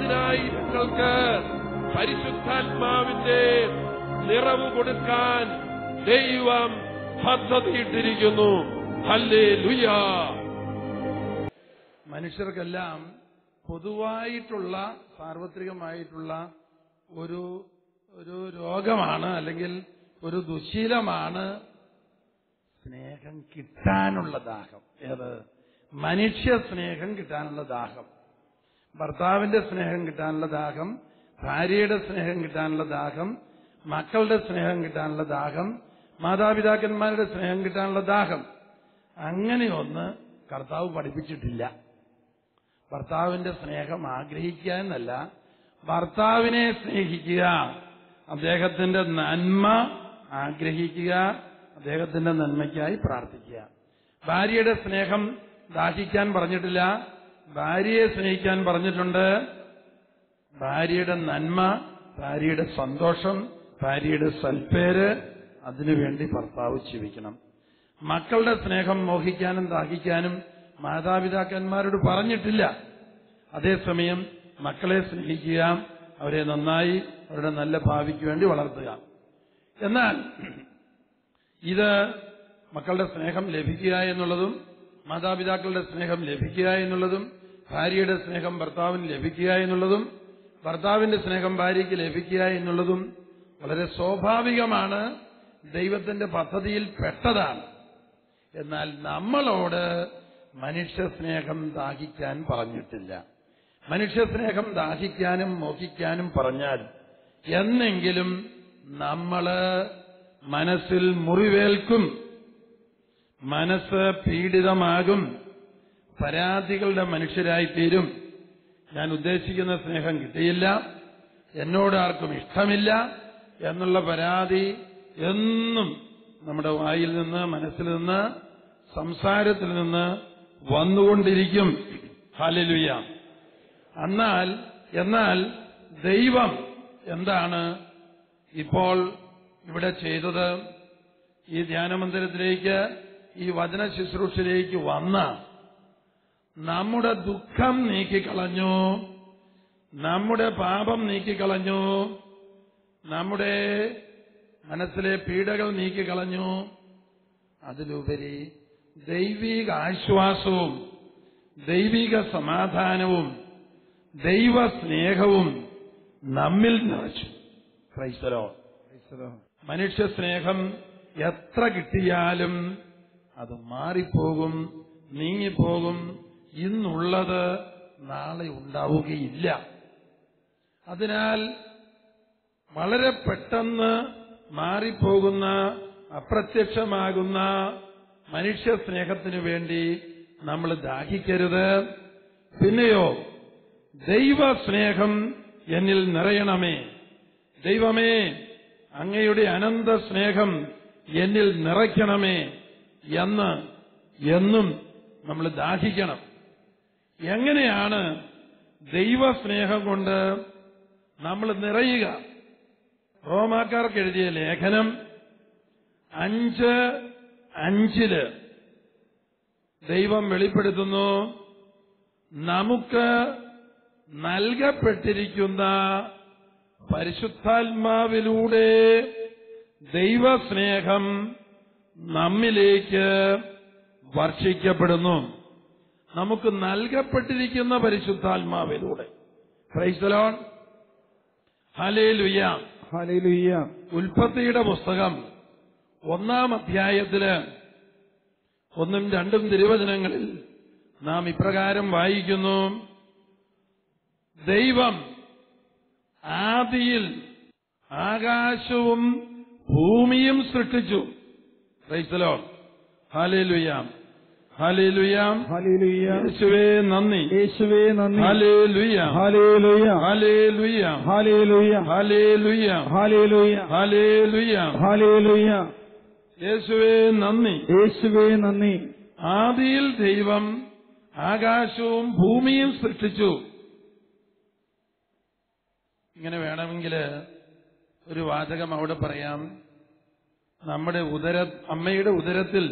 അതിനായി ഞങ്ങൾക്ക് പരിശുദ്ധാത്മാവിന്റെ നിറവ് കൊടുക്കാൻ ദൈവം പദ്ധതിയിട്ടിരിക്കുന്നു ഹല്ലേ ലുയാ മനുഷ്യർക്കെല്ലാം പൊതുവായിട്ടുള്ള സാർവത്രികമായിട്ടുള്ള ഒരു ഒരു രോഗമാണ് അല്ലെങ്കിൽ ഒരു ദുശീലമാണ് സ്നേഹം കിട്ടാനുള്ള ദാഹം ഏത് മനുഷ്യ സ്നേഹം കിട്ടാനുള്ള ദാഹം ഭർത്താവിന്റെ സ്നേഹം കിട്ടാനുള്ള ദാഹം ഭാര്യയുടെ സ്നേഹം കിട്ടാനുള്ള ദാഹം മക്കളുടെ സ്നേഹം കിട്ടാനുള്ള ദാഹം മാതാപിതാക്കന്മാരുടെ സ്നേഹം കിട്ടാനുള്ള ദാഹം അങ്ങനെയൊന്ന് കർത്താവ് പഠിപ്പിച്ചിട്ടില്ല ഭർത്താവിന്റെ സ്നേഹം ആഗ്രഹിക്കുക എന്നല്ല ഭർത്താവിനെ സ്നേഹിക്കുക അദ്ദേഹത്തിന്റെ നന്മ ആഗ്രഹിക്കുക അദ്ദേഹത്തിന്റെ നന്മയ്ക്കായി പ്രാർത്ഥിക്കുക ഭാര്യയുടെ സ്നേഹം ദാഹിക്കാൻ പറഞ്ഞിട്ടില്ല ഭാര്യയെ സ്നേഹിക്കാൻ പറഞ്ഞിട്ടുണ്ട് ഭാര്യയുടെ നന്മ ഭാര്യയുടെ സന്തോഷം ഭാര്യയുടെ സൽപ്പേര് അതിനുവേണ്ടി ഭർത്താവ് ജീവിക്കണം മക്കളുടെ സ്നേഹം മോഹിക്കാനും ദാഹിക്കാനും മാതാപിതാക്കന്മാരോട് പറഞ്ഞിട്ടില്ല അതേസമയം മക്കളെ സ്നേഹിക്കുക അവരെ നന്നായി അവരുടെ നല്ല ഭാവിക്ക് വേണ്ടി വളർത്തുക എന്നാൽ ഇത് മക്കളുടെ സ്നേഹം ലഭിക്കുക എന്നുള്ളതും മാതാപിതാക്കളുടെ സ്നേഹം ലഭിക്കുക എന്നുള്ളതും ഭാര്യയുടെ സ്നേഹം ഭർത്താവിന് ലഭിക്കുക എന്നുള്ളതും ഭർത്താവിന്റെ സ്നേഹം ഭാര്യയ്ക്ക് ലഭിക്കുക എന്നുള്ളതും വളരെ സ്വാഭാവികമാണ് ദൈവത്തിന്റെ പദ്ധതിയിൽ പെട്ടതാണ് എന്നാൽ നമ്മളോട് മനുഷ്യ സ്നേഹം ദാഹിക്കാൻ പറഞ്ഞിട്ടില്ല മനുഷ്യ സ്നേഹം ദാഹിക്കാനും മോഹിക്കാനും പറഞ്ഞാൽ എന്നെങ്കിലും നമ്മള് മനസ്സിൽ മുറിവേൽക്കും മനസ്സ് പീഡിതമാകും പരാതികളുടെ മനുഷ്യരായിത്തീരും ഞാൻ ഉദ്ദേശിക്കുന്ന സ്നേഹം കിട്ടിയില്ല എന്നോട് ആർക്കും ഇഷ്ടമില്ല എന്നുള്ള പരാതി എന്നും നമ്മുടെ വായിൽ നിന്ന് മനസ്സിൽ നിന്ന് സംസാരത്തിൽ നിന്ന് വന്നുകൊണ്ടിരിക്കും ഹാലലുയ എന്നാൽ എന്നാൽ ദൈവം എന്താണ് ഇപ്പോൾ ഇവിടെ ചെയ്തത് ഈ ധ്യാനമന്ദിരത്തിലേക്ക് ഈ വചന ശുശ്രൂഷയിലേക്ക് വന്ന നമ്മുടെ ദുഃഖം നീക്കിക്കളഞ്ഞു നമ്മുടെ പാപം നീക്കിക്കളഞ്ഞു നമ്മുടെ മനസ്സിലെ പീഡകൾ നീക്കിക്കളഞ്ഞു അതിലുപരി ദൈവിക ആശ്വാസവും ദൈവിക സമാധാനവും ദൈവ സ്നേഹവും നമ്മിൽ നിറച്ചു ക്രൈസ്തലോ മനുഷ്യ സ്നേഹം എത്ര കിട്ടിയാലും അത് മാറിപ്പോകും നീങ്ങിപ്പോകും ഇന്നുള്ളത് നാളെ ഉണ്ടാവുകയില്ല അതിനാൽ വളരെ പെട്ടെന്ന് മാറിപ്പോകുന്ന അപ്രത്യക്ഷമാകുന്ന മനുഷ്യ സ്നേഹത്തിനു വേണ്ടി നമ്മൾ ദാഹിക്കരുത് പിന്നെയോ ദൈവ സ്നേഹം എന്നിൽ നിറയണമേ ദൈവമേ അങ്ങയുടെ അനന്ത സ്നേഹം എന്നിൽ നിറയ്ക്കണമേ എന്ന് എന്നും നമ്മൾ ദാഹിക്കണം എങ്ങനെയാണ് ദൈവസ്നേഹം കൊണ്ട് നമ്മൾ നിറയുക റോമാക്കാർക്ക് എഴുതിയ ലേഖനം അഞ്ച് അഞ്ചില് ദൈവം വെളിപ്പെടുത്തുന്നു നമുക്ക് നൽകപ്പെട്ടിരിക്കുന്ന പരിശുദ്ധാത്മാവിലൂടെ ദൈവസ്നേഹം നമ്മിലേക്ക് വർഷിക്കപ്പെടുന്നു നമുക്ക് നൽകപ്പെട്ടിരിക്കുന്ന പരിശുദ്ധാത്മാവിലൂടെ ക്രൈസ്തലോൺ ഹലേ ലുയ്യ ഹല്ലേലൂയ ഉൽപ്പത്തിയുടെ പുസ്തകം ഒന്നാം അധ്യായത്തില് ഒന്നും രണ്ടും തിരുവചനങ്ങളിൽ നാം ഇപ്രകാരം വായിക്കുന്നു ദൈവം ആദിയിൽ ആകാശവും ഭൂമിയും സൃഷ്ടിച്ചു ക്രൈസ്തലോ ഹാലേലുയാം ഹാലേലുയാം ഹല്ലേലൂയ യേശുവേ നന്ദി യേശുവേ നന്ദി ഹാലേലുയാം ഹല്ലേലൂയ ഹാലേലുയാം ഹല്ലേലൂയ ഹാലേലുയാം ഹല്ലേലൂയ ഹാലേലുയാം ഹല്ലേലൂയ യേശുവേ നന്ദി യേശുവേ നന്ദി ആദിയിൽ ദൈവം ആകാശവും ഭൂമിയും സൃഷ്ടിച്ചു ഇങ്ങനെ വേണമെങ്കിൽ ഒരു വാചകം അവിടെ പറയാം നമ്മുടെ ഉദര അമ്മയുടെ ഉദരത്തിൽ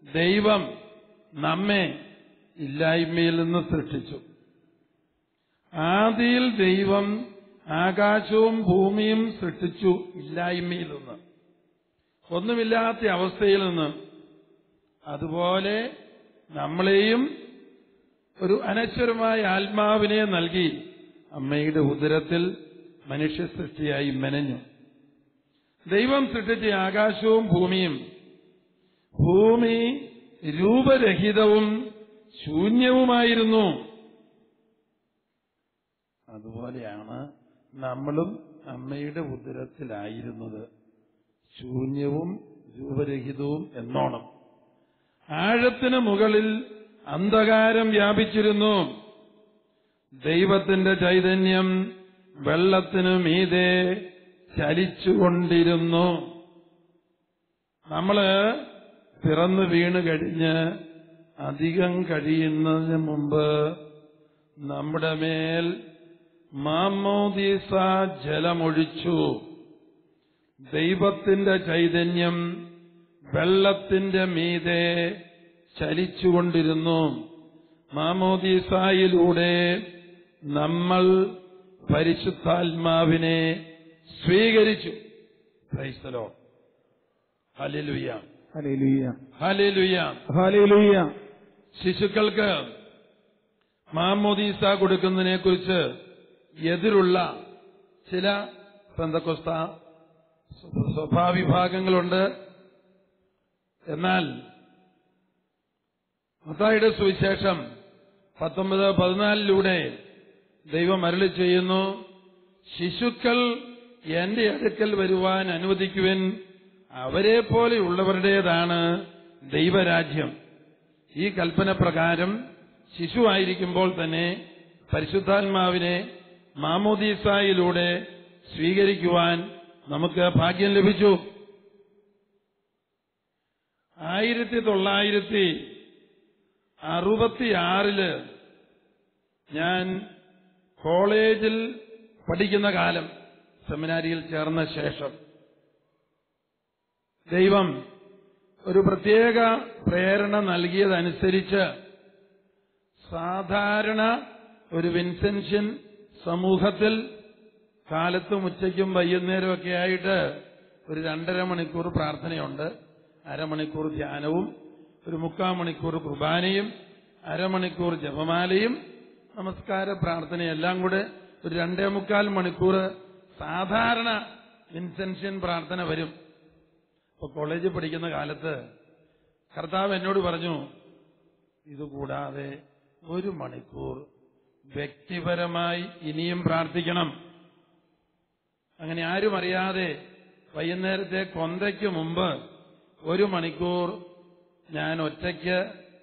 ദൈവം നമ്മെ ഇല്ലായ്മയിൽ നിന്ന് സൃഷ്ടിച്ചു ആദിയിൽ ദൈവം ആകാശവും ഭൂമിയും സൃഷ്ടിച്ചു ഇല്ലായ്മയിൽ നിന്ന് ഒന്നുമില്ലാത്ത അവസ്ഥയിൽ നിന്ന് അതുപോലെ നമ്മളെയും ഒരു അനശ്വരമായ ആത്മാവിനെ നൽകി അമ്മയുടെ ഉദരത്തിൽ മനുഷ്യ സൃഷ്ടിയായി മെനഞ്ഞു ദൈവം സൃഷ്ടിച്ച ആകാശവും ഭൂമിയും ഭൂമി രൂപരഹിതവും ശൂന്യവുമായിരുന്നു അതുപോലെയാണ് നമ്മളും അമ്മയുടെ ഉദരത്തിലായിരുന്നത് ശൂന്യവും രൂപരഹിതവും എന്നോണം ആഴത്തിന് മുകളിൽ അന്ധകാരം വ്യാപിച്ചിരുന്നു ദൈവത്തിന്റെ ചൈതന്യം വെള്ളത്തിനു മീതെ ചലിച്ചുകൊണ്ടിരുന്നു നമ്മള് പിറന്നു വീണ് കഴിഞ്ഞ് അധികം കഴിയുന്നതിന് മുമ്പ് നമ്മുടെ മേൽ മാമോദീസ ജലമൊഴിച്ചു ദൈവത്തിന്റെ ചൈതന്യം വെള്ളത്തിന്റെ മീതെ ചലിച്ചുകൊണ്ടിരുന്നു മാമോദീസായിലൂടെ നമ്മൾ പരിശുദ്ധാത്മാവിനെ സ്വീകരിച്ചു ക്രൈസ്തലോ ഹലിലുയ്യ ഹല്ലേലൂയ ഹലിലുയ്യ ഹല്ലേലൂയ ശിശുക്കൾക്ക് മാമോദീസ കൊടുക്കുന്നതിനെ കുറിച്ച് എതിരുള്ള ചില പെന്തക്കൊസ്ത സ്വഭാവിഭാഗങ്ങളുണ്ട് എന്നാൽ മത്തായിയുടെ സുവിശേഷം പത്തൊമ്പത് പതിനാലിലൂടെ ദൈവം അരളി ചെയ്യുന്നു ശിശുക്കൾ എന്റെ അടുക്കൽ വരുവാൻ അനുവദിക്കുവിൻ അവരെ പോലെയുള്ളവരുടേതാണ് ദൈവരാജ്യം ഈ കൽപ്പന പ്രകാരം ശിശുവായിരിക്കുമ്പോൾ തന്നെ പരിശുദ്ധാത്മാവിനെ മാമോദീസായിലൂടെ സ്വീകരിക്കുവാൻ നമുക്ക് ഭാഗ്യം ലഭിച്ചു ആയിരത്തി തൊള്ളായിരത്തി അറുപത്തിയാറില് ഞാൻ കോളേജിൽ പഠിക്കുന്ന കാലം സെമിനാരിയിൽ ചേർന്ന ശേഷം ദൈവം ഒരു പ്രത്യേക പ്രേരണ നൽകിയതനുസരിച്ച് സാധാരണ ഒരു വിൻസെൻഷ്യൻ സമൂഹത്തിൽ കാലത്തും ഉച്ചയ്ക്കും വൈകുന്നേരമൊക്കെ ആയിട്ട് ഒരു രണ്ടര മണിക്കൂർ പ്രാർത്ഥനയുണ്ട് അരമണിക്കൂർ ധ്യാനവും ഒരു മുക്കാൽ മണിക്കൂർ കുർബാനയും അരമണിക്കൂർ ജപമാലയും നമസ്കാര പ്രാർത്ഥനയെല്ലാം കൂടെ ഒരു രണ്ടേ മുക്കാൽ മണിക്കൂർ സാധാരണ വിൻസെൻഷ്യൻ പ്രാർത്ഥന വരും ഇപ്പൊ കോളേജിൽ പഠിക്കുന്ന കാലത്ത് കർത്താവ് എന്നോട് പറഞ്ഞു ഇതുകൂടാതെ ഒരു മണിക്കൂർ വ്യക്തിപരമായി ഇനിയും പ്രാർത്ഥിക്കണം അങ്ങനെ ആരും അറിയാതെ വൈകുന്നേരത്തെ കൊന്തയ്ക്ക് മുമ്പ് ഒരു മണിക്കൂർ ഞാൻ ഒറ്റയ്ക്ക്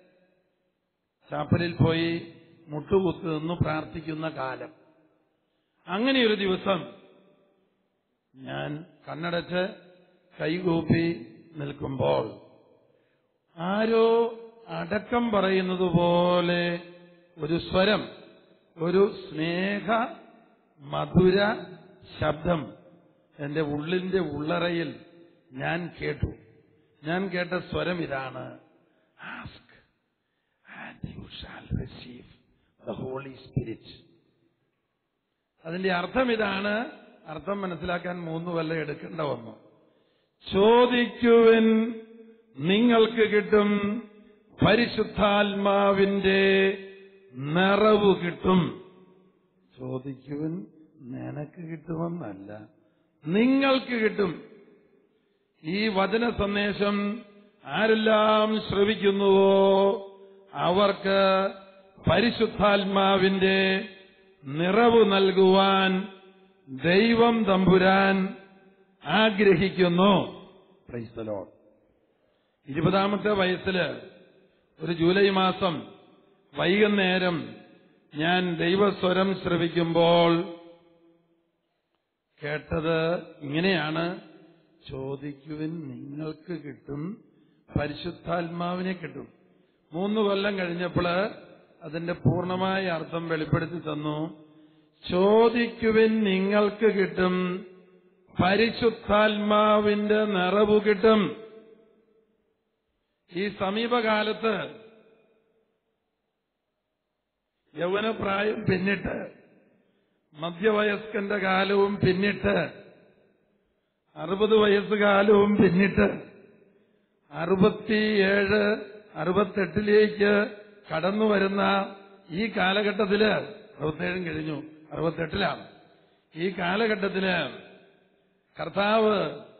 ചാപ്പലിൽ പോയി മുട്ടുകുത്ത് നിന്ന് പ്രാർത്ഥിക്കുന്ന കാലം അങ്ങനെ ഒരു ദിവസം ഞാൻ കണ്ണടച്ച് കൈകൂപ്പി നിൽക്കുമ്പോൾ ആരോ അടക്കം പറയുന്നത് പോലെ ഒരു സ്വരം ഒരു സ്നേഹ മധുര ശബ്ദം എന്റെ ഉള്ളിന്റെ ഉള്ളറയിൽ ഞാൻ കേട്ടു ഞാൻ കേട്ട സ്വരം ഇതാണ് ask and you shall receive the holy spirit അതിന്റെ അർത്ഥം ഇതാണ് അർത്ഥം മനസ്സിലാക്കാൻ മൂന്ന് കൊല്ലം എടുക്കേണ്ട വന്നു ചോദിക്കുവിൻ നിങ്ങൾക്ക് കിട്ടും പരിശുദ്ധാത്മാവിന്റെ നിറവ് കിട്ടും ചോദിക്കുവിൻ നിനക്ക് കിട്ടുമെന്നല്ല നിങ്ങൾക്ക് കിട്ടും ഈ വചന സന്ദേശം ആരെല്ലാം ശ്രവിക്കുന്നുവോ അവർക്ക് പരിശുദ്ധാത്മാവിന്റെ നിറവ് നൽകുവാൻ ദൈവം തമ്പുരാൻ ആഗ്രഹിക്കുന്നു Praise the Lord. ഇരുപതാമത്തെ വയസ്സില് ഒരു ജൂലൈ മാസം വൈകുന്നേരം ഞാൻ ദൈവസ്വരം ശ്രവിക്കുമ്പോൾ കേട്ടത് ഇങ്ങനെയാണ് ചോദിക്കുവിൻ നിങ്ങൾക്ക് കിട്ടും പരിശുദ്ധാത്മാവിനെ കിട്ടും മൂന്ന് കൊല്ലം കഴിഞ്ഞപ്പോൾ അതിന്റെ പൂർണ്ണമായ അർത്ഥം വെളിപ്പെടുത്തി തന്നു ചോദിക്കുവിൻ നിങ്ങൾക്ക് കിട്ടും പരിശുദ്ധാത്മാവിന്റെ നിറവ് കിട്ടും ഈ സമീപകാലത്ത് യൗവനപ്രായം പിന്നിട്ട് മധ്യവയസ്കന്റെ കാലവും പിന്നിട്ട് അറുപത് വയസ്സ് കാലവും പിന്നിട്ട് അറുപത്തിയേഴ് അറുപത്തെട്ടിലേക്ക് കടന്നു വരുന്ന ഈ കാലഘട്ടത്തില് അറുപത്തേഴും കഴിഞ്ഞു അറുപത്തെട്ടിലാണ് ഈ കാലഘട്ടത്തില് കർത്താവ്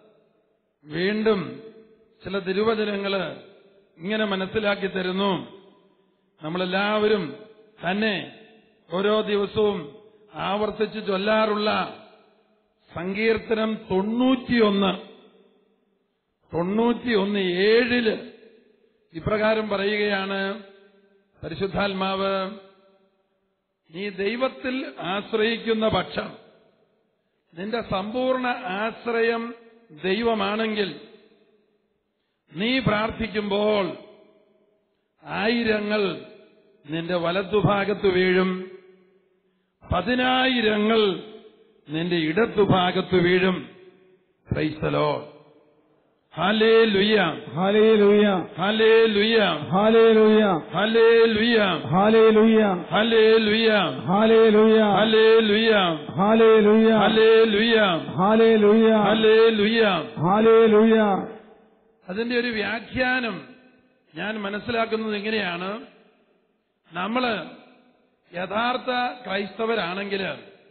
വീണ്ടും ചില തിരുവചനങ്ങള് ഇങ്ങനെ മനസ്സിലാക്കി തരുന്നു നമ്മളെല്ലാവരും തന്നെ ഓരോ ദിവസവും ആവർത്തിച്ച് ചൊല്ലാറുള്ള സങ്കീർത്തനം തൊണ്ണൂറ്റിയൊന്ന് തൊണ്ണൂറ്റിയൊന്ന് ഏഴില് ഇപ്രകാരം പറയുകയാണ് പരിശുദ്ധാത്മാവ് നീ ദൈവത്തിൽ ആശ്രയിക്കുന്ന പക്ഷം നിന്റെ സമ്പൂർണ്ണ ആശ്രയം ദൈവമാണെങ്കിൽ നീ പ്രാർത്ഥിക്കുമ്പോൾ ആയിരങ്ങൾ നിന്റെ വലത്തുഭാഗത്ത് വീഴും പതിനായിരങ്ങൾ നിന്റെ ഇടത്തുഭാഗത്ത് വീഴും ക്രൈസ്തലോ ഹലേ ലുയ്യ ഹല്ലേലൂയ ഹലേ ലുയ്യ ഹല്ലേലൂയ ഹലേ ലുയ്യ ഹല്ലേലൂയ ഹലേ ലുയ്യ ഹല്ലേലൂയ ഹലേ ലുയ്യ ഹല്ലേലൂയ ഹലേ ലുയ്യ ഹല്ലേലൂയ ഹലേ ലുയ്യ ഹല്ലേലൂയ അതിന്റെ ഒരു വ്യാഖ്യാനം ഞാൻ മനസ്സിലാക്കുന്നത് ഇങ്ങനെയാണ് നമ്മള് യഥാർത്ഥ ക്രൈസ്തവരാണെങ്കിൽ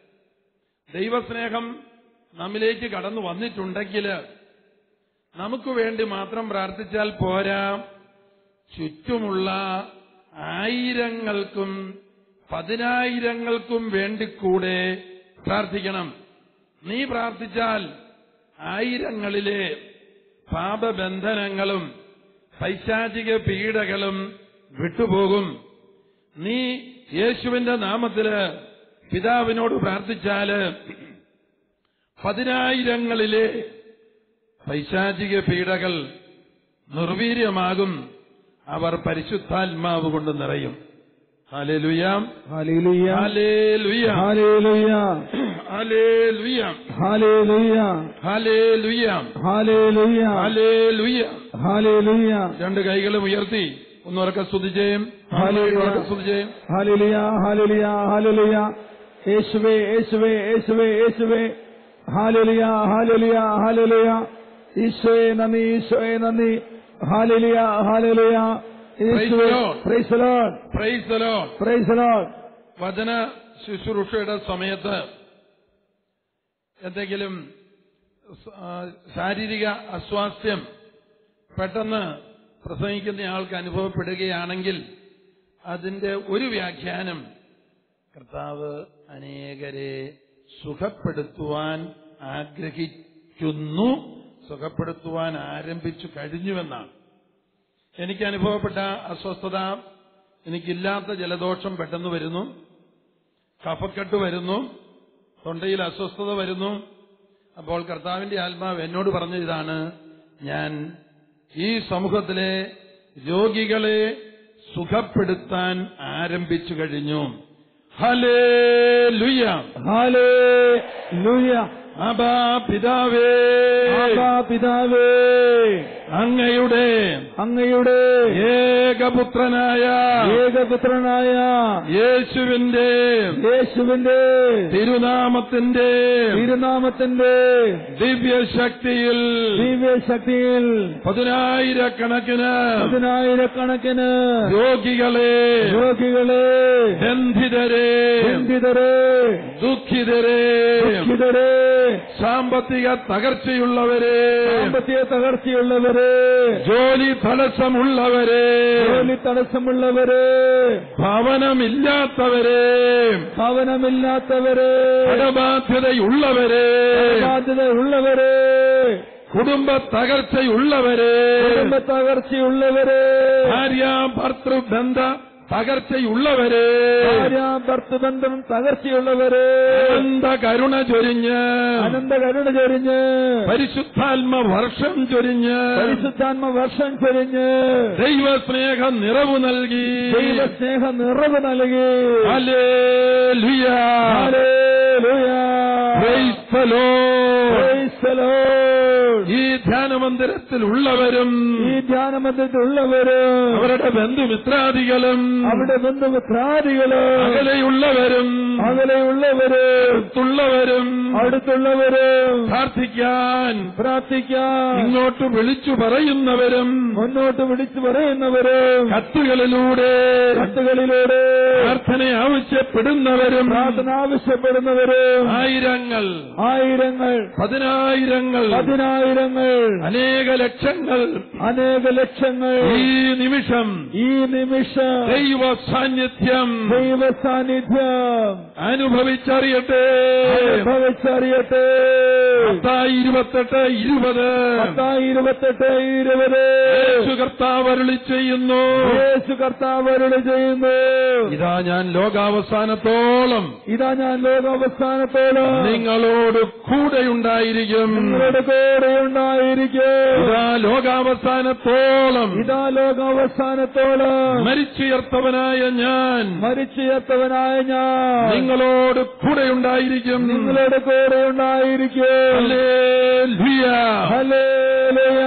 ദൈവസ്നേഹം നമ്മിലേക്ക് കടന്നു വന്നിട്ടുണ്ടെങ്കിൽ നമുക്ക് വേണ്ടി മാത്രം പ്രാർത്ഥിച്ചാൽ പോരാ ചുറ്റുമുള്ള ആയിരങ്ങൾക്കും പതിനായിരങ്ങൾക്കും വേണ്ടി കൂടെ പ്രാർത്ഥിക്കണം നീ പ്രാർത്ഥിച്ചാൽ ആയിരങ്ങളിലെ പാപബന്ധനങ്ങളും പൈശാചിക പീഡകളും വിട്ടുപോകും നീ യേശുവിന്റെ നാമത്തില് പിതാവിനോട് പ്രാർത്ഥിച്ചാല് പതിനായിരങ്ങളിലെ പൈശാചിക പീഡകൾ നിർവീര്യമാകും അവർ പരിശുദ്ധാത്മാവ് കൊണ്ട് നിറയും ഹാലേലുയാം ഹല്ലേലൂയ ഹാലേലുയാം ഹല്ലേലൂയ ഹാലേലുയാം ഹല്ലേലൂയ ഹാലേലുയാം ഹല്ലേലൂയ ഹാലേലുയാം ഹല്ലേലൂയ രണ്ട് കൈകളും ഉയർത്തി ഒന്നുറക്കെ സ്തുതിച്ചേയും ഹല്ലേലൂയ. ഉറക്കെ സ്തുതിച്ചേയും ഹല്ലേലൂയ ഹല്ലേലൂയ ഹല്ലേലൂയ യേശുവേ യേശുവേ യേശുവേ യേശുവേ ഹല്ലേലൂയ ഹല്ലേലൂയ ഹല്ലേലൂയ ഈശോയെ നന്ദി ഈശോയെ നന്ദി ഹല്ലേലൂയ ഹല്ലേലൂയ യേശുവേ Praise the Lord. Praise the Lord praise the Lord praise the Lord വചന ശുശ്രൂഷയുടെ സമയത്ത് എന്തെങ്കിലും സ- ആ, ശാരീരിക അസ്വാസ്ഥ്യം പെട്ടെന്ന് പ്രസംഗിക്കുന്ന ആൾക്ക് അനുഭവപ്പെടുകയാണെങ്കിൽ അതിന്റെ ഒരു വ്യാഖ്യാനം കർത്താവ് അനേകരെ സുഖപ്പെടുത്തുവാൻ ആഗ്രഹിക്കുന്നു സുഖപ്പെടുത്തുവാൻ ആരംഭിച്ചു കഴിഞ്ഞുവെന്നാണ് എനിക്ക് അനുഭവപ്പെട്ട അസ്വസ്ഥത എനിക്കില്ലാത്ത ജലദോഷം പെട്ടെന്ന് വരുന്നു കഫക്കെട്ട് വരുന്നു തൊണ്ടയിൽ അസ്വസ്ഥത വരുന്നു അപ്പോൾ കർത്താവിന്റെ ആത്മാവ് എന്നോട് പറഞ്ഞ ഇതാണ് ഞാൻ ഈ സമൂഹത്തിലെ രോഗികളെ സുഖപ്പെടുത്താൻ ആരംഭിച്ചു കഴിഞ്ഞു ഹലേ ലുയ ഹല്ലേലൂയ അബാ പിതാവേ ആബാ പിതാവേ അങ്ങയുടെ അങ്ങയുടെ ഏകപുത്രനായ ഏകപുത്രനായ യേശുവിന്റെ യേശുവിന്റെ തിരുനാമത്തിന്റെ തിരുനാമത്തിന്റെ ദിവ്യശക്തിയിൽ ദിവ്യശക്തിയിൽ പതിനായിരക്കണക്കിന് പതിനായിരക്കണക്കിന് രോഗികളെ രോഗികളെ ബന്ധിതരെ ചിന്തിതരെ ദുഃഖിതരെ ദുഃഖിതരെ സാമ്പത്തിക തകർച്ചയുള്ളവരെ സാമ്പത്തിക തകർച്ചയുള്ളവരെ ജോലി തടസ്സമുള്ളവരെ ജോലി തടസ്സമുള്ളവരെ ഭവനമില്ലാത്തവരെ ഭവനമില്ലാത്തവരെ കടബാധ്യതയുള്ളവരെ ബാധ്യതയുള്ളവരെ കുടുംബ തകർച്ചയുള്ളവരെ കുടുംബ തകർച്ചയുള്ളവരെ ഭാര്യ ഭർത്തൃബന്ധ തകർച്ചയുള്ളവരെ ഭാര്യ ഭർത്തബന്ധം തകർച്ചയുള്ളവരെ അനന്ത കരുണ ചൊരിഞ്ഞ് അനന്ത കരുണ ചൊരിഞ്ഞ് പരിശുദ്ധാത്മ വർഷം ചൊരിഞ്ഞ് പരിശുദ്ധാത്മ വർഷം ചൊരിഞ്ഞ് ദൈവസ്നേഹ നിറവ് നൽകി ദൈവസ്നേഹ നിറവ് നൽകി hallelujah. Hallelujah. Praise the Lord. Praise the Lord. ഈ ധ്യാനമന്ദിരത്തിൽ ഉള്ളവരും ഈ ധ്യാനമന്ദിരത്തിലുള്ളവര് അവരുടെ ബന്ധുമിത്രാദികളും അവിടെ ബന്ധുമിത്രാദികള് അകലെയുള്ളവരും അകലെയുള്ളവര് അടുത്തുള്ളവരും അടുത്തുള്ളവര് പ്രാർത്ഥിക്കാൻ പ്രാർത്ഥിക്കാൻ ഇങ്ങോട്ട് വിളിച്ചു പറയുന്നവരും മുന്നോട്ട് വിളിച്ചു പറയുന്നവര് കത്തുകളിലൂടെ കത്തുകളിലൂടെ പ്രാർത്ഥന ആവശ്യപ്പെടുന്നവരും പ്രാർത്ഥന ആവശ്യപ്പെടുന്നവര് ആയിരങ്ങൾ ആയിരങ്ങൾ പതിനായിരങ്ങൾ പതിനായിരങ്ങൾ അനേക ലക്ഷങ്ങൾ അനേക ലക്ഷങ്ങൾ ഈ നിമിഷം ഈ നിമിഷം ദൈവ സാന്നിധ്യം ദൈവ സാന്നിധ്യം അനുഭവിച്ചറിയട്ടെ അനുഭവിച്ചറിയട്ടെ പത്തായി ഇരുപത്തെട്ട് ഇരുപത് പത്തായി ഇരുപത്തെട്ട് ഇരുപത് യേശു കർത്താവ് അരുളി ചെയ്യുന്നു യേശു കർത്താവ് അരുളി ചെയ്യുന്നു ഇതാ ഞാൻ ലോകാവസാനത്തോളം ഇതാ ഞാൻ ലോകാവസാനത്തോളം നിങ്ങളോട് കൂടെയുണ്ടായിരിക്കും നിങ്ങളുടെ കൂടെ ഉണ്ടായിരിക്കും ഇതാ ലോകാവസാനത്തോളം ഇതാ ലോകാവസാനത്തോളം മരിച്ചുയർത്തവനായ ഞാൻ മരിച്ചുയർത്തവനായ ഞാൻ നിങ്ങളോട് കൂടെയുണ്ടായിരിക്കും നിങ്ങളുടെ കൂടെ ഉണ്ടായിരിക്കും ഹല്ലേലൂയ. ഹല്ലേലൂയ.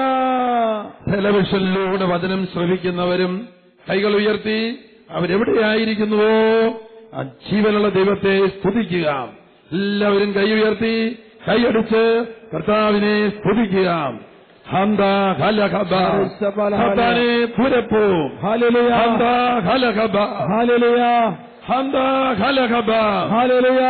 ടെലിവിഷനിലൂടെ വചനം ശ്രവിക്കുന്നവരും കൈകൾ ഉയർത്തി അവരെവിടെയായിരിക്കുന്നുവോ ആ ജീവനുള്ള ദൈവത്തെ സ്തുതിക്കുക എല്ലാവരും കൈ ഉയർത്തി കൈയടിച്ച് കർത്താവിനെ സ്തുതിക്കുക ഹന്ത ഹലഹബ ഹന്താനെ പുരപ്പോ ഹല്ലേലൂയ. ഹന്ത ഹലഹബ ഹല്ലേലൂയ. ഹന്ത ഹലഹബ ഹല്ലേലൂയ.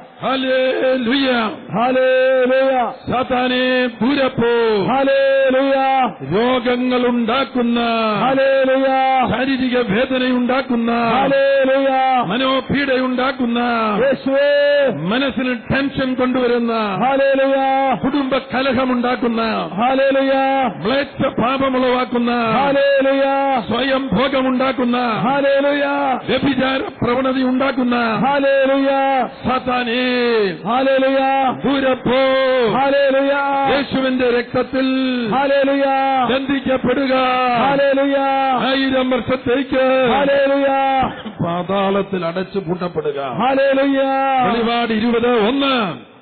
Hallelujah hallelujah. സാത്താനെ പുരപ്പോ ഹല്ലേലൂയ. രോഗങ്ങൾ ഉണ്ടാക്കുന്ന ഹല്ലേലൂയ. ശാരീരിക വേദനയുണ്ടാക്കുന്ന ഹല്ലേലൂയ. മനോപീഡയുണ്ടാക്കുന്ന യേശുവേ. മനസ്സിന് ടെൻഷൻ കൊണ്ടുവരുന്ന ഹല്ലേലൂയ. കുടുംബ കലഹമുണ്ടാക്കുന്ന ഹല്ലേലൂയ. മ്ലേച്ഛ പാപമുളവാക്കുന്ന ഹല്ലേലൂയ. സ്വയം ഭോഗമുണ്ടാക്കുന്ന ഹല്ലേലൂയ. വ്യഭിചാര പ്രവണതയുണ്ടാക്കുന്ന ഹല്ലേലൂയ. സാത്താനെ ഹല്ലേലൂയ. ദൂരപ്പോ ഹല്ലേലൂയ. യേശുവിന്റെ രക്തത്തിൽ ഹല്ലേലൂയ. ബന്ധിക്കപ്പെടുക ഹല്ലേലൂയ. ആയിരം വർഷത്തേക്ക് ഹല്ലേലൂയ. പാതാളത്തിൽ അടച്ചു പൂട്ടപ്പെടുക ഹല്ലേലൂയ. വെളിപാട് ഇരുപത് ഒന്ന്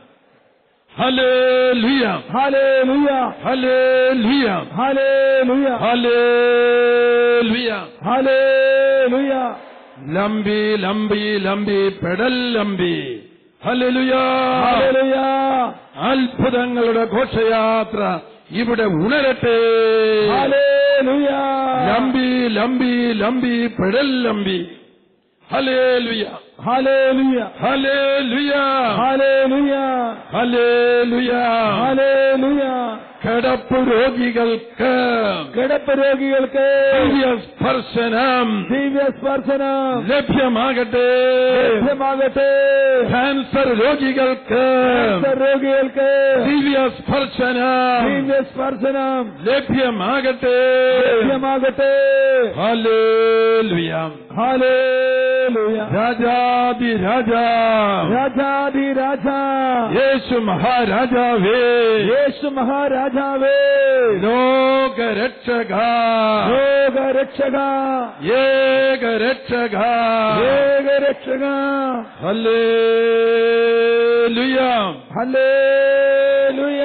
hallelujah hallelujah. Hallelujah hallelujah. Hallelujah hallelujah. ലംബി ലംബി ലംബി പെടൽ ലംബി ഹല്ലേലൂയ ഹല്ലേലൂയ. അത്ഭുതങ്ങളുടെ ഘോഷയാത്ര ഇവിടെ ഉണരട്ടെ ഹല്ലേലൂയ. ലംബി ലംബി ലംബി പെടൽ ലംബി hallelujah hallelujah. Hallelujah hallelujah. Hallelujah hallelujah. കിടപ്പ് രോഗികൾക്ക് കിടപ്പ് രോഗികൾക്ക് സ്പർശനം ദിവ്യസ്പർശനം ലഭ്യമാകട്ടെ ലഭ്യമാകട്ടെ ക്യാൻസർ രോഗികൾക്ക് ക്യാൻസർ രോഗികൾക്ക് ദിവ്യ സ്പർശനം ദിവ്യസ്പർശനം ലഭ്യമാകട്ടെ ലഭ്യമാകട്ടെ ഹല്ലേലൂയ ഹാലേലൂയ രാജാതി രാജാ രാജാധിരാജ യേശു മഹാരാജാവേ യേശു മഹാരാജാവേ ലോകരക്ഷക യോഗരക്ഷക ഏകരക്ഷക ഏകരക്ഷക hallelujah hallelujah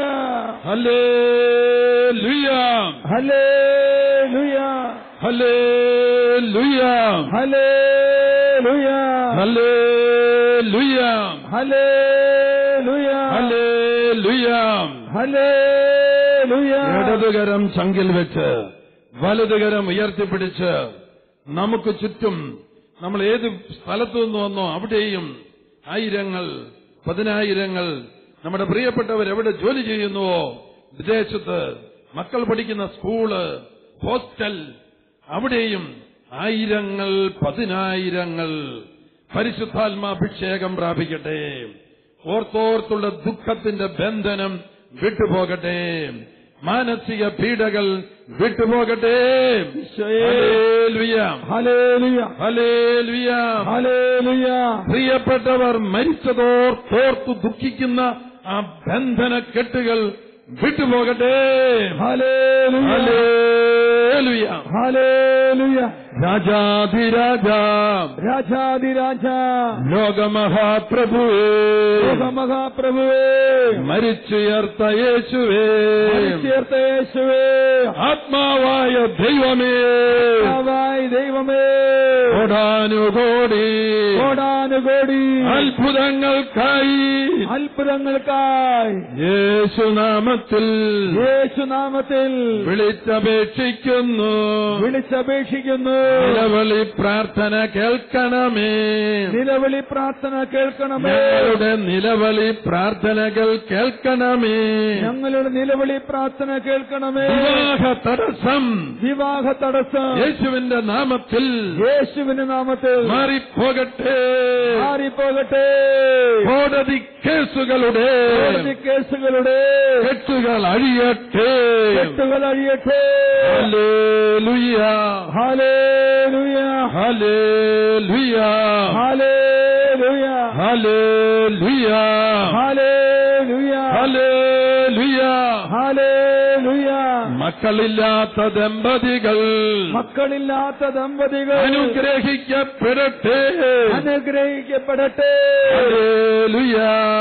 hallelujah hallelujah hallelujah hallelujah hallelujah hallelujah hallelujah hallelujah ഇടതുകരം ചങ്കിൽ വെച്ച് വലതുകരം ഉയർത്തിപ്പിടിച്ച് നമുക്ക് ചുറ്റും നമ്മൾ ഏത് സ്ഥലത്തു നിന്ന് വന്നോ അവിടെയും ആയിരങ്ങൾ പതിനായിരങ്ങൾ നമ്മുടെ പ്രിയപ്പെട്ടവർ എവിടെ ജോലി ചെയ്യുന്നുവോ വിദേശത്ത് മക്കൾ പഠിക്കുന്ന സ്കൂള് ഹോസ്റ്റൽ അവിടെയും ആയിരങ്ങൾ പതിനായിരങ്ങൾ പരിശുദ്ധാത്മാഭിഷേകം പ്രാപിക്കട്ടെ ഓർത്തോർത്തുള്ള ദുഃഖത്തിന്റെ ബന്ധനം വിട്ടുപോകട്ടെ മാനസിക പീഡകൾ വിട്ടുപോകട്ടെ ഹല്ലേലൂയ. Hallelujah hallelujah. ഹല്ലേലൂയ പ്രിയപ്പെട്ടവർ മരിച്ചതോർത്തോർത്തു ദുഃഖിക്കുന്ന ആ ബന്ധന കെട്ടുകൾ വിട്ടുപോകട്ടെ ഹല്ലേലൂയ ഹല്ലേലൂയ. ഹല്ലേലൂയ രാജാധിരാജ രാജാതിരാജ ലോകമഹാപ്രഭുവേ ലോകമഹാപ്രഭുവേ മരിച്ചുയർത്ത യേശുവേ ചേർത്ത യേശുവേ ആത്മാവായ ദൈവമേ കർത്താവായ ദൈവമേ കോടാനുകോടി കോടാനുകോടി അത്ഭുതങ്ങൾക്കായി അത്ഭുതങ്ങൾക്കായി യേശുനാമത്തിൽ യേശുനാമത്തിൽ വിളിച്ചപേക്ഷിക്കുന്നു വിളിച്ചപേക്ഷിക്കുന്നു നിലവിളി പ്രാർത്ഥന കേൾക്കണമേ നിലവിളി പ്രാർത്ഥന കേൾക്കണമേ ഞങ്ങളുടെ നിലവിളി പ്രാർത്ഥനകൾ കേൾക്കണമേ ഞങ്ങളുടെ നിലവിളി പ്രാർത്ഥന കേൾക്കണമേ വിവാഹ തടസ്സം വിവാഹ തടസ്സം യേശുവിന്റെ നാമത്തിൽ യേശുവിന്റെ നാമത്തിൽ മാറിപ്പോകട്ടെ മാറിപ്പോകട്ടെ കോടതി കേസുകളുടെ കോടതി കേസുകളുടെ കെട്ടുകൾ അഴിയട്ടെ കെട്ടുകൾ അഴിയട്ടെ hallelujah hallelujah hallelujah hallelujah hallelujah hallelujah hallelujah hallelujah മക്കളില്ലാത്ത ദമ്പതികൾ മക്കളില്ലാത്ത ദമ്പതികൾ അനുഗ്രഹിക്കപ്പെടട്ടെ അനുഗ്രഹിക്കപ്പെടട്ടെ ഹല്ലേലൂയ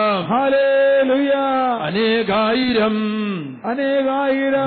ഹാലേലുയ അനേകായിരം അനേകായിരം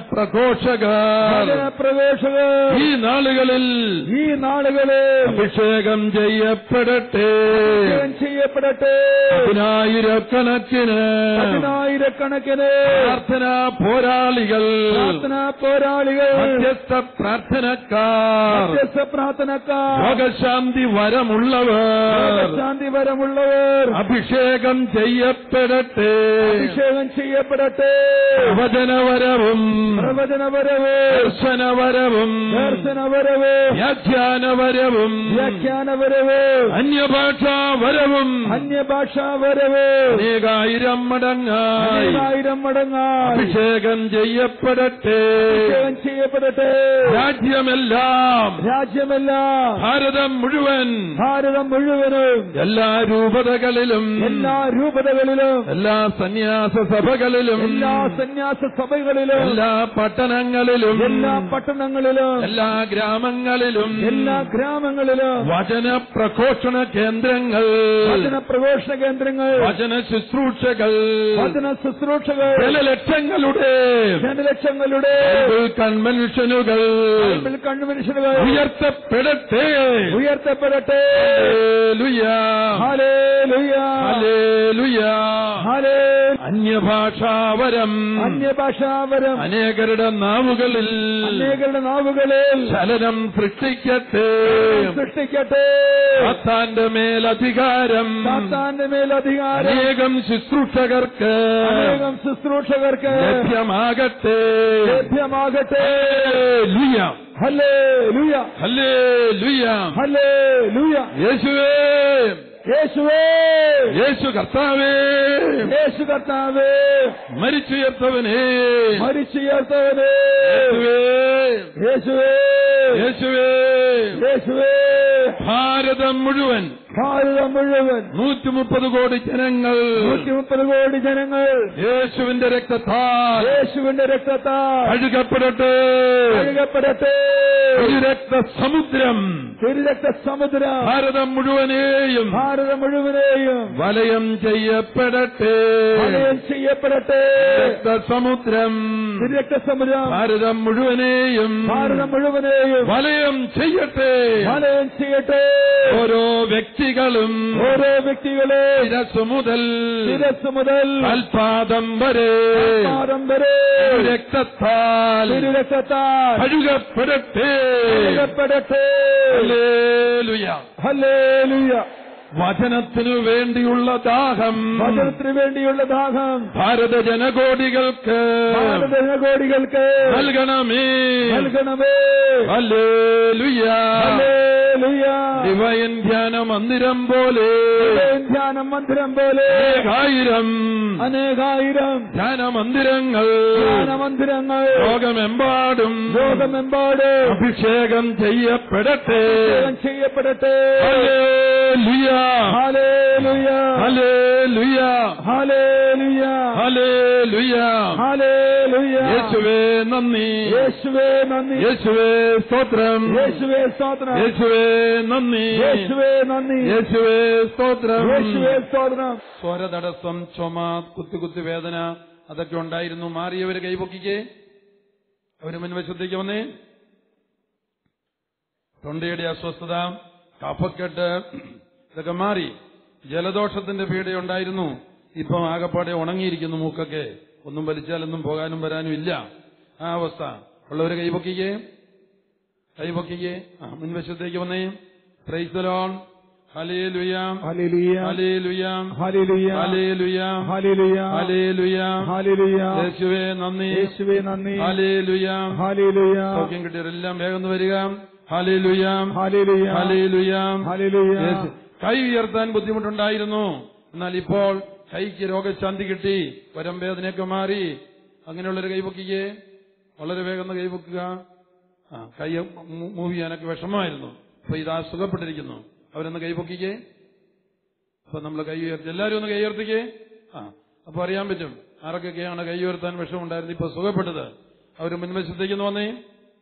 വചനപ്രഘോഷകർ പ്രവേശകർ ഈ നാളുകളിൽ ഈ നാളുകളിൽ അഭിഷേകം ചെയ്യപ്പെടട്ടെ അഭിഷേകം ചെയ്യപ്പെടട്ടെ പതിനായിരക്കണക്കിന് പതിനായിരക്കണക്കിന് പ്രാർത്ഥനാ പോരാളികൾ പ്രാർത്ഥനാ പോരാളികൾ മധ്യസ്ഥ പ്രാർത്ഥനക്കാർ മധ്യസ്ഥ പ്രാർത്ഥനക്കാർ രോഗശാന്തി വരമുള്ളവർ ശാന്തി വരമുള്ളവർ അഭിഷേകം ചെയ്യപ്പെടട്ടെ അഭിഷേകം ചെയ്യപ്പെടട്ടെ പ്രവചനവരവും പ്രവചനപരവ് ദർശനവരവും ദർശനപരവ് വ്യാഖ്യാനവരവും വ്യാഖ്യാനപരവ് അന്യഭാഷാവരവും അന്യഭാഷാപരവ് അനേകായിരം മടങ്ങായി അനേകായിരം മടങ്ങായി അഭിഷേകം ചെയ്യപ്പെടട്ടെ അഭിഷേകം ചെയ്യപ്പെടട്ടെ രാജ്യമെല്ലാം രാജ്യമെല്ലാം ഭാരതം മുഴുവൻ ഭാരതം മുഴുവനും എല്ലാ രൂപതകളിലും എല്ലാ രൂപതകളിലും എല്ലാ സന്യാസ സഭകളിലും എല്ലാ സന്യാസ സഭകളിലും എല്ലാ പട്ടണങ്ങളിലും എല്ലാ പട്ടണങ്ങളിലും എല്ലാ ഗ്രാമങ്ങളിലും എല്ലാ ഗ്രാമങ്ങളിലും വചന പ്രഘോഷണ കേന്ദ്രങ്ങൾ വചന പ്രഘോഷണ കേന്ദ്രങ്ങൾ വചന ശുശ്രൂഷകൾ വചന ശുശ്രൂഷകൾ ജനലക്ഷങ്ങളുടെ ജനലക്ഷങ്ങളുടെ ബൈബിൾ കൺവെൻഷനുകൾ ബൈബിൾ കൺവെൻഷനുകൾ ഉയർത്തപ്പെടട്ടെ ഉയർത്തപ്പെടട്ടെ ഹല്ലേലൂയ. ഹല്ലേലൂയ. ഹല്ലേലൂയ. ഹല്ലേ അന്യഭാഷാവരം അന്യഭാഷാപരം അനേകരുടെ നാവുകളിൽ അനേകരുടെ നാവുകളിൽ ചലനം സൃഷ്ടിക്കട്ടെ സൃഷ്ടിക്കട്ടെ സാത്താന്റെ മേലധികാരം സാത്താന്റെ മേൽ അധികാരം അനേകം ശുശ്രൂഷകർക്ക് അനേകം ശുശ്രൂഷകർക്ക് ലഭ്യമാകട്ടെ ലഭ്യമാകട്ടെ ഹല്ലേലൂയ. ഹല്ലേ ലുയ ഹല്ലേലൂയ. ഹല്ലേ ലുയ യേശുവേ യേശുവേ യേശു കർത്താവേ യേശു കർത്താവേ മരിച്ചുയർത്തവനേ മരിച്ചുയർത്തവനേ യേശുവേ യേശുവേ യേശുവേ യേശുവേ ഭാരതം മുഴുവൻ ഭാരതം മുഴുവൻ നൂറ്റി മുപ്പത് കോടി ജനങ്ങൾ നൂറ്റി മുപ്പത് കോടി ജനങ്ങൾ യേശുവിന്റെ രക്തത്താൽ യേശുവിന്റെ രക്തത്താൽ കഴുകപ്പെടട്ടെ കഴുകപ്പെടട്ടെ ഒരു രക്തസമുദ്രം തിരുരക്ത സമുദ്രം ഭാരതം മുഴുവനെയും ഭാരതം മുഴുവനെയും വലയം ചെയ്യപ്പെടട്ടെ വലയം ചെയ്യപ്പെടട്ടെ രക്തസമുദ്രം തിരുരക്ത സമുദ്രം ഭാരതം മുഴുവനെയും ഭാരതം മുഴുവനെയും വലയം ചെയ്യട്ടെ വലയം ചെയ്യട്ടെ ഓരോ വ്യക്തികളും ഓരോ വ്യക്തികളെ ശിരസ് മുതൽ ശിരസ് മുതൽ അൽപാദം വരെ പാദം വരെ രക്തത്താൽ തിരുരക്തത്താൽ കഴുകപ്പെടട്ടെ കഴുകപ്പെടട്ടെ ഹല്ലേലൂയ. ഹല്ലേലൂയ വചനത്തിനു വേണ്ടിയുള്ള ദാഹം വചനത്തിന് വേണ്ടിയുള്ള ദാഹം ഭാരത ജനകോടികൾക്ക് ഭാരതകോടികൾക്ക് നൽകണമേ നൽകണമേ ഹല്ലേലൂയ. ഹല്ലേലൂയ ഡിവൈൻ ധ്യാന മന്ദിരം പോലെ ധ്യാനം മന്ദിരം പോലെ അനേകായിരം അനേകായിരം ധ്യാന മന്ദിരങ്ങൾ ധ്യാന മന്ദിരങ്ങൾ ലോകമെമ്പാടും ലോകമെമ്പാട് അഭിഷേകം ചെയ്യപ്പെടട്ടെ അഭിഷേകം ചെയ്യപ്പെടട്ടെ ഹല്ലേലൂയ. Hallelujah hallelujah. Hallelujah hallelujah hallelujah യേശുവേ നന്ദി യേശുവേ നന്ദി യേശുവേ സ്തോത്രം യേശുവേ സ്തോത്രം യേശുവേ നന്ദി യേശുവേ നന്ദി യേശുവേ സ്തോത്രം യേശുവേ സ്തോത്രം സ്വരതടസ്സം ചുമ കുത്തി കുത്തി വേദന അതൊക്കെ ഉണ്ടായിരുന്നു മാറിയവര് കൈപൊക്കിക്കേ അവര് മുൻവശത്തേക്ക് വന്നേ തൊണ്ടയുടെ അസ്വസ്ഥത കഫക്കെട്ട് ഇതൊക്കെ മാറി ജലദോഷത്തിന്റെ പീഡയുണ്ടായിരുന്നു ഇപ്പം ആകപ്പാടെ ഉണങ്ങിയിരിക്കുന്നു മൂക്കൊക്കെ ഒന്നും വലിച്ചാലൊന്നും പോകാനും വരാനും ഇല്ല ആ അവസ്ഥ ഉള്ളവര് കൈപൊക്കിക്കേ കൈപൊക്കിക്കേ ആ മുൻവശത്തേക്ക് വന്നേ പ്രൈസലോൺ ഹലേ ലുയാം ഹല്ലേലൂയ ഹലേ ലുയാം ഹല്ലേലൂയ ഹലേ ലുയാം ഹല്ലേലൂയ ഹലേ ലുയാം ഹല്ലേലൂയ യേശുവേ നന്ദി യേശുവേ നന്ദി ഹലേ ലുയാം ഹല്ലേലൂയ സൗഖ്യം കിട്ടിയവരെല്ലാം വേഗം ഒന്ന് വരിക ഹലേ ലുയാം ഹല്ലേലൂയ ഹലേ ലുയാം ഹല്ലേലൂയ യേശു- കൈ ഉയർത്താൻ ബുദ്ധിമുട്ടുണ്ടായിരുന്നു എന്നാൽ ഇപ്പോൾ കൈക്ക് രോഗശാന്തി കിട്ടി വരം വേദനയൊക്കെ മാറി അങ്ങനെയുള്ളൊരു കൈപൊക്കിക്കേ വളരെ വേഗം ഒന്ന് കൈപൊക്കുക ആ കൈ മൂ- മൂവ് ചെയ്യാനൊക്കെ വിഷമമായിരുന്നു അപ്പൊ ഇതാ സുഖപ്പെട്ടിരിക്കുന്നു അവരൊന്ന് കൈപൊക്കിക്കേ അപ്പൊ നമ്മൾ കൈ ഉയർത്തി എല്ലാവരും ഒന്ന് കൈ ഉയർത്തിക്കേ ആ അപ്പൊ അറിയാൻ പറ്റും ആരൊക്കെയാണ് കൈ ഉയർത്താൻ വിഷമുണ്ടായിരുന്നു ഇപ്പൊ സുഖപ്പെട്ടത് അവർ മുൻവശത്തേക്ക് ഒന്ന് വന്നേ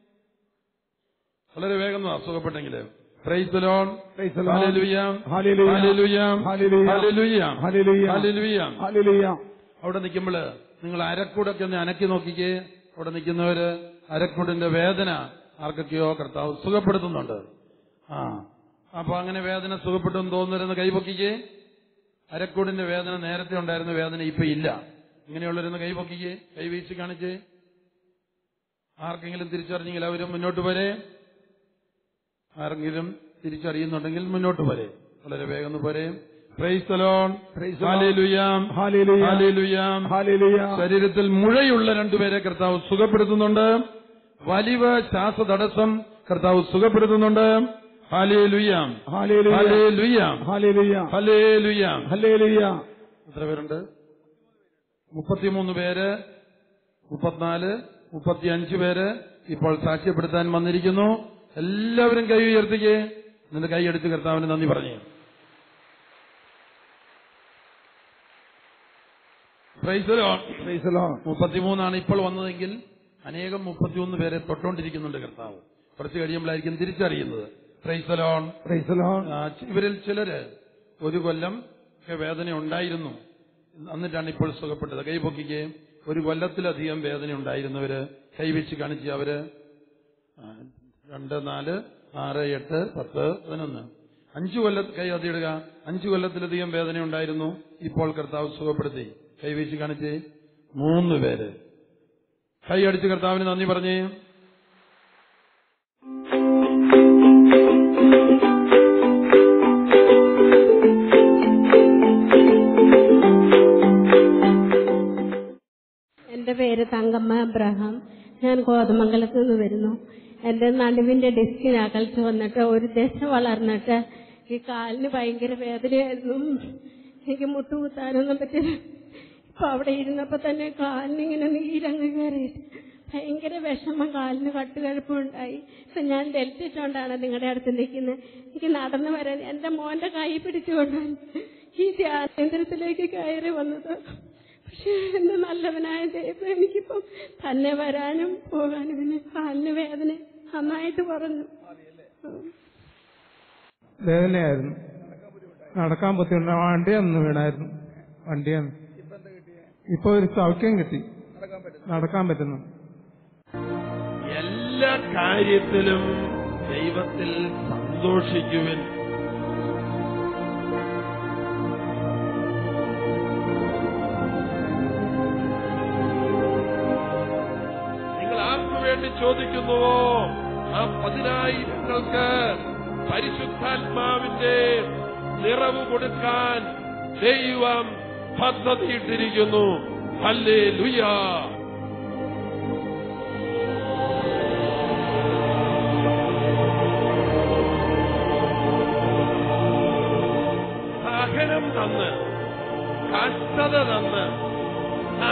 വളരെ വേഗം ഒന്ന് സുഖപ്പെട്ടെങ്കിൽ praise the Lord Praise the Lord. ഹല്ലേലൂയ hallelujah. Hallelujah hallelujah. Hallelujah hallelujah. Hallelujah ഹല്ലേലൂയ അവിടെ നിൽക്കുമ്പോൾ നിങ്ങൾ അരക്കൂടൊക്കെ ഒന്ന് അനക്കി നോക്കിക്കേ അവിടെ നിൽക്കുന്നവര് അരക്കൂടിന്റെ വേദന ആർക്കൊക്കെയോ കർത്താവ് സുഖപ്പെടുത്തുന്നുണ്ട് ആ അപ്പൊ അങ്ങനെ വേദന സുഖപ്പെട്ടെന്ന് തോന്നുന്നവരെന്ന് കൈപൊക്കിക്കേ അരക്കൂടിന്റെ വേദന നേരത്തെ ഉണ്ടായിരുന്ന വേദന ഇപ്പൊ ഇല്ല ഇങ്ങനെയുള്ളവരൊന്ന് കൈപൊക്കിക്കേ കൈവീശി കാണിച്ചേ ആർക്കെങ്കിലും തിരിച്ചറിഞ്ഞെങ്കിൽ അവരും മുന്നോട്ട് വരെ ആരെങ്കിലും തിരിച്ചറിയുന്നുണ്ടെങ്കിൽ മുന്നോട്ട് വരെ വളരെ വേഗം ഒന്ന് പോരെ praise the Lord Praise the Lord. ഹാലേലുയാം ഹല്ലേലൂയ ഹാലേലുയാം ഹല്ലേലൂയ ശരീരത്തിൽ മുഴയുള്ള രണ്ടുപേരെ കർത്താവ് സുഖപ്പെടുത്തുന്നുണ്ട് വലിവ് ശ്വാസതടസ്സം കർത്താവ് സുഖപ്പെടുത്തുന്നുണ്ട് ഹാലേലുയാം ഹല്ലേലൂയ ഹാലേലുയാം ഹല്ലേലൂയ ഹാലേലുയാം ഹല്ലേലൂയ എത്ര പേരുണ്ട് മുപ്പത്തിമൂന്ന് പേര് മുപ്പത്തിനാല് മുപ്പത്തിയഞ്ച് പേര് ഇപ്പോൾ സാക്ഷ്യപ്പെടുത്താൻ വന്നിരിക്കുന്നു എല്ലാവരും കൈ ഉയർത്തിക്കേ നിന്റെ കൈ എടുത്ത് കർത്താവിന് നന്ദി പറഞ്ഞു പ്രൈസ് Praise the Lord. മുപ്പത്തിമൂന്നാണ് ഇപ്പോൾ വന്നതെങ്കിൽ അനേകം മുപ്പത്തിമൂന്ന് പേരെ തൊട്ടോണ്ടിരിക്കുന്നുണ്ട് കർത്താവ് കുറച്ച് കഴിയുമ്പോഴായിരിക്കും തിരിച്ചറിയുന്നത് പ്രൈസലോൺ Praise the Lord. ഇവരിൽ ചിലര് ഒരു കൊല്ലം ഒക്കെ വേദന ഉണ്ടായിരുന്നു എന്നിട്ടാണ് ഇപ്പോൾ സുഖപ്പെട്ടത് കൈ പൊക്കിക്ക് ഒരു കൊല്ലത്തിലധികം വേദന ഉണ്ടായിരുന്നവര് കൈവച്ച് കാണിച്ച് അവര് ആ, രണ്ട് നാല് ആറ് എട്ട് പത്ത് പതിനൊന്ന് അഞ്ചു കൊല്ല കൈ അതിയിടുക അഞ്ചു കൊല്ലത്തിലധികം വേദന ഉണ്ടായിരുന്നു ഇപ്പോൾ കർത്താവ് സുഖപ്പെടുത്തി കൈവീശി കാണിച്ച് മൂന്ന് പേര് കൈ അടിച്ച് കർത്താവിന് നന്ദി പറഞ്ഞേ എന്റെ പേര് തങ്കമ്മ അബ്രഹാം ഞാൻ കോതമംഗലത്ത് നിന്ന് വരുന്നു എന്റെ നടുവിന്റെ ഡിസ്കിന് അകൽച്ച് വന്നിട്ട് ഒരു ദശ വളർന്നിട്ട് ഈ കാലിന് ഭയങ്കര വേദനയായിരുന്നു എനിക്ക് മുട്ടുകുത്താനൊന്നും പറ്റില്ല ഇപ്പൊ അവിടെ ഇരുന്നപ്പോ തന്നെ കാലിന് ഇങ്ങനെ നീരങ്ങ് കയറിയിട്ട് ഭയങ്കര വിഷമം കാലിന് കട്ടുകഴപ്പുണ്ടായി ഇപ്പൊ ഞാൻ ഡെൽറ്റിട്ടുകൊണ്ടാണ് നിങ്ങളുടെ അടുത്ത് നിൽക്കുന്നത് എനിക്ക് നടന്നു വരാൻ എന്റെ മോന്റെ കൈ പിടിച്ചുകൊണ്ടാണ് ഈ ധ്യാനേന്ദ്രത്തിലേക്ക് കയറി വന്നത് പക്ഷെ എന്റെ നല്ലവനായ ദൈവം എനിക്കിപ്പം തന്നെ വരാനും പോകാനും പിന്നെ കാലിന് വേദന നന്നായിട്ട് പറഞ്ഞു വേദനയായിരുന്നു നടക്കാൻ ബുദ്ധിമുട്ട് വണ്ടി ഒന്ന് വീണായിരുന്നു വണ്ടിയാണ് ഇപ്പൊ ഒരു സൗഖ്യം കിട്ടി നടക്കാൻ പറ്റുന്നു എല്ലാ കാര്യത്തിലും ദൈവത്തിൽ സന്തോഷിക്കുവിൻ നിങ്ങൾ ആർക്കു വേണ്ടി ചോദിക്കുന്നുവോ ആ പതിനായിരങ്ങൾക്ക് പരിശുദ്ധാത്മാവിന്റെ നിറവ് കൊടുക്കാൻ ദൈവം പദ്ധതിയിട്ടിരിക്കുന്നു ഹല്ലേ ലുയാ സഹനം തന്ന് കഷ്ടത തന്ന്